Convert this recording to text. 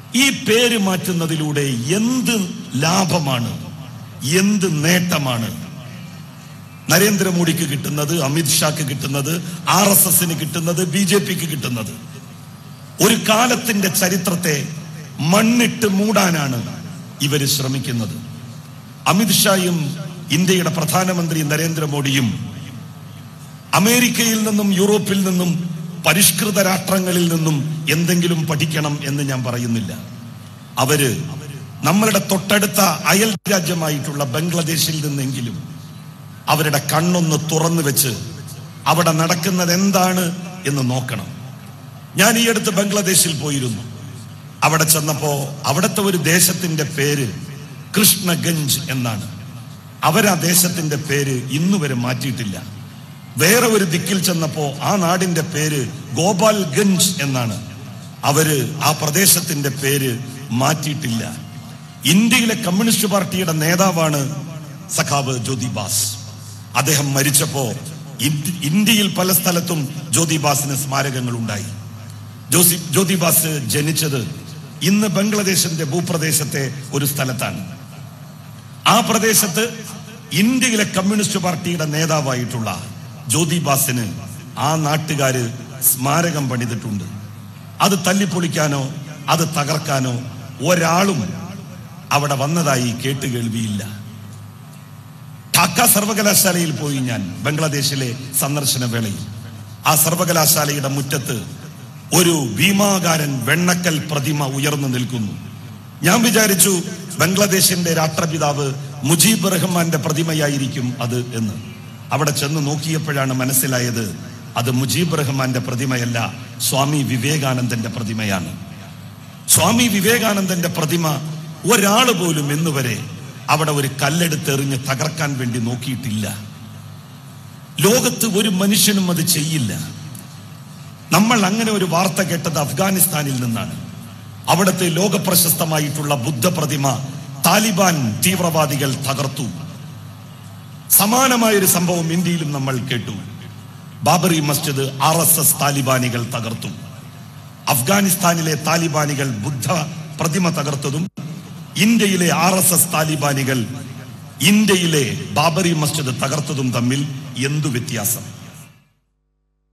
ഈ പേര് മാറ്റുന്നതിലൂടെ എന്ത് ലാഭമാണ് എന്ത് നേട്ടമാണ് നരേന്ദ്രമോദിക്ക് കിട്ടുന്നത് അമിത്ഷാക്ക് കിട്ടുന്നത് ആർ എസ് എസിന് കിട്ടുന്നത് ബി ജെ പിക്ക് കിട്ടുന്നത് ഒരു കാലത്തിന്റെ ചരിത്രത്തെ മണ്ണിട്ട് മൂടാനാണ് ഇവര് ശ്രമിക്കുന്നത് അമിത്ഷായും ഇന്ത്യയുടെ പ്രധാനമന്ത്രി നരേന്ദ്രമോദിയും അമേരിക്കയിൽ നിന്നും യൂറോപ്പിൽ നിന്നും പരിഷ്കൃത രാഷ്ട്രങ്ങളിൽ നിന്നും എന്തെങ്കിലും പഠിക്കണം എന്ന് ഞാൻ പറയുന്നില്ല അവര് നമ്മളുടെ തൊട്ടടുത്ത അയൽ രാജ്യമായിട്ടുള്ള ബംഗ്ലാദേശിൽ നിന്നെങ്കിലും അവരുടെ കണ്ണൊന്ന് തുറന്നു വെച്ച് അവിടെ നടക്കുന്നത് എന്താണ് എന്ന് നോക്കണം ഞാൻ ഈ അടുത്ത് ബംഗ്ലാദേശിൽ പോയിരുന്നു അവിടെ ചെന്നപ്പോ അവിടുത്തെ ഒരു ദേശത്തിന്റെ പേര് കൃഷ്ണഗഞ്ച് എന്നാണ് അവരാ ദേശത്തിന്റെ പേര് ഇന്നു വരെ മാറ്റിയിട്ടില്ല വേറെ ഒരു ദിക്കിൽ ചെന്നപ്പോ ആ നാടിന്റെ പേര് ഗോപാൽഗഞ്ച് എന്നാണ് അവര് ആ പ്രദേശത്തിന്റെ പേര് മാറ്റിയിട്ടില്ല ഇന്ത്യയിലെ കമ്മ്യൂണിസ്റ്റ് പാർട്ടിയുടെ നേതാവാണ് സഖാവ് ജ്യോതിബാസ് അദ്ദേഹം മരിച്ചപ്പോ ഇന്ത്യ- ഇന്ത്യയിൽ പല സ്ഥലത്തും ജ്യോതിബാസിന് സ്മാരകങ്ങൾ ഉണ്ടായി ജോസി ജ്യോതിബാസ് ജനിച്ചത് ഇന്ന് ബംഗ്ലാദേശിന്റെ ഭൂപ്രദേശത്തെ ഒരു സ്ഥലത്താണ് ആ പ്രദേശത്ത് ഇന്ത്യയിലെ കമ്മ്യൂണിസ്റ്റ് പാർട്ടിയുടെ നേതാവായിട്ടുള്ള ജ്യോതിബാസിന് ആ നാട്ടുകാര് സ്മാരകം പണിതിട്ടുണ്ട് അത് തല്ലിപ്പൊളിക്കാനോ അത് തകർക്കാനോ ഒരാളും അവിടെ വന്നതായി കേട്ടുകേൾവിയില്ല ഢാക്ക സർവകലാശാലയിൽ പോയി ഞാൻ ബംഗ്ലാദേശിലെ സന്ദർശന വേളയിൽ ആ സർവകലാശാലയുടെ മുറ്റത്ത് ഒരു ഭീമാകാരൻ വെണ്ണക്കൽ പ്രതിമ ഉയർന്നു നിൽക്കുന്നു ഞാൻ വിചാരിച്ചു ബംഗ്ലാദേശിന്റെ രാഷ്ട്രപിതാവ് മുജീബ് റഹ്മാന്റെ പ്രതിമയായിരിക്കും അത് എന്ന് അവിടെ ചെന്ന് നോക്കിയപ്പോഴാണ് മനസ്സിലായത് അത് മുജീബ് റഹ്മാന്റെ പ്രതിമയല്ല സ്വാമി വിവേകാനന്ദന്റെ പ്രതിമയാണ് സ്വാമി വിവേകാനന്ദന്റെ പ്രതിമ ഒരാൾ പോലും ഇന്നുവരെ അവിടെ ഒരു കല്ലെടുത്തെറിഞ്ഞ് തകർക്കാൻ വേണ്ടി നോക്കിയിട്ടില്ല ലോകത്ത് ഒരു മനുഷ്യനും അത് ചെയ്യില്ല നമ്മൾ അങ്ങനെ ഒരു വാർത്ത കേട്ടത് അഫ്ഗാനിസ്ഥാനിൽ നിന്നാണ് അവിടുത്തെ ലോകപ്രശസ്തമായിട്ടുള്ള ബുദ്ധ പ്രതിമ താലിബാൻ തീവ്രവാദികൾ തകർത്തു സമാനമായൊരു സംഭവം ഇന്ത്യയിലും നമ്മൾ കേട്ടു Babri Masjid R S S താലിബാനികൾ തകർത്തു അഫ്ഗാനിസ്ഥാനിലെ താലിബാനികൾ ബുദ്ധ പ്രതിമ തകർത്തതും ഇന്ത്യയിലെ ആർ എസ് എസ് താലിബാനികൾ ഇന്ത്യയിലെ ബാബറി മസ്ജിദ് തകർത്തതും തമ്മിൽ എന്തു വ്യത്യാസം